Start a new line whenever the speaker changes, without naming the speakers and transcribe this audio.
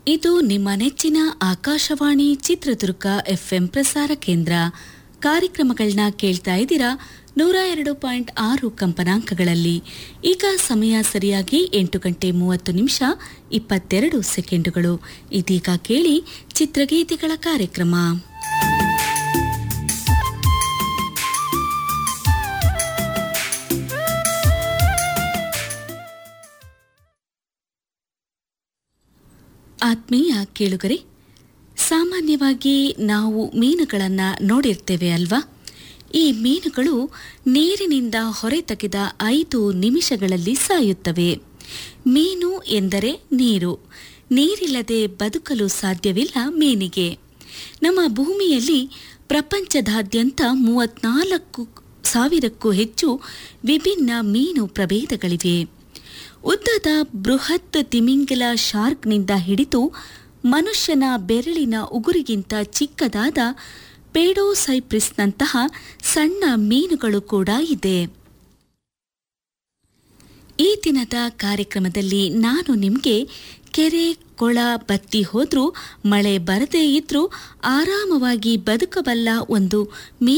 ಇದು ನಿಮ್ಮ ನೆಚ್ಚಿನ ಆಕಾಶವಾಣಿ ಚಿತ್ರದುರ್ಗ ಎಫ್ಎಂ ಪ್ರಸಾರ ಕೇಂದ್ರ ಕಾರ್ಯಕ್ರಮಗಳನ್ನ ಕೇಳ್ತಾ ಇದ್ದೀರಾ ನೂರ ಎರಡು ಪಾಯಿಂಟ್ ಆರು ಕಂಪನಾಂಕಗಳಲ್ಲಿ ಈಗ ಸಮಯ ಸರಿಯಾಗಿ ಎಂಟು ಗಂಟೆ ಮೂವತ್ತು ನಿಮಿಷ ಇಪ್ಪತ್ತೆರಡು ಸೆಕೆಂಡುಗಳು ಇದೀಗ ಕೇಳಿ ಚಿತ್ರಗೀತೆಗಳ ಕಾರ್ಯಕ್ರಮ ಆತ್ಮೀಯ ಕೇಳುಗರೆ ಸಾಮಾನ್ಯವಾಗಿ ನಾವು ಮೀನುಗಳನ್ನು ನೋಡಿರ್ತೇವೆ ಅಲ್ವಾ ಈ ಮೀನುಗಳು ನೀರಿನಿಂದ ಹೊರತೆಗೆದ ಐದು ನಿಮಿಷಗಳಲ್ಲಿ ಸಾಯುತ್ತವೆ ಮೀನು ಎಂದರೆ ನೀರು ನೀರಿಲ್ಲದೆ ಬದುಕಲು ಸಾಧ್ಯವಿಲ್ಲ ಮೀನಿಗೆ ನಮ್ಮ ಭೂಮಿಯಲ್ಲಿ ಪ್ರಪಂಚದಾದ್ಯಂತ ಮೂವತ್ನಾಲ್ಕು ಸಾವಿರಕ್ಕೂ ಹೆಚ್ಚು ವಿಭಿನ್ನ ಮೀನು ಪ್ರಭೇದಗಳಿವೆ ಉದ್ದದ ಬೃಹತ್ ತಿಮಿಂಗಿಲ ಶಾರ್ಕ್ನಿಂದ ಹಿಡಿದು ಮನುಷ್ಯನ ಬೆರಳಿನ ಉಗುರಿಗಿಂತ ಚಿಕ್ಕದಾದ ಪೇಡೋಸೈಪ್ರಿಸ್ನಂತಹ ಸಣ್ಣ ಮೀನುಗಳು ಕೂಡ ಇದೆ ಈ ದಿನದ ಕಾರ್ಯಕ್ರಮದಲ್ಲಿ ನಾನು ನಿಮಗೆ ಕೆರೆ ಕೊಳ ಬತ್ತಿ ಹೋದ್ರೂ ಮಳೆ ಬರದೇ ಇದ್ರೂ ಆರಾಮವಾಗಿ ಬದುಕಬಲ್ಲ ಒಂದು ಮೀ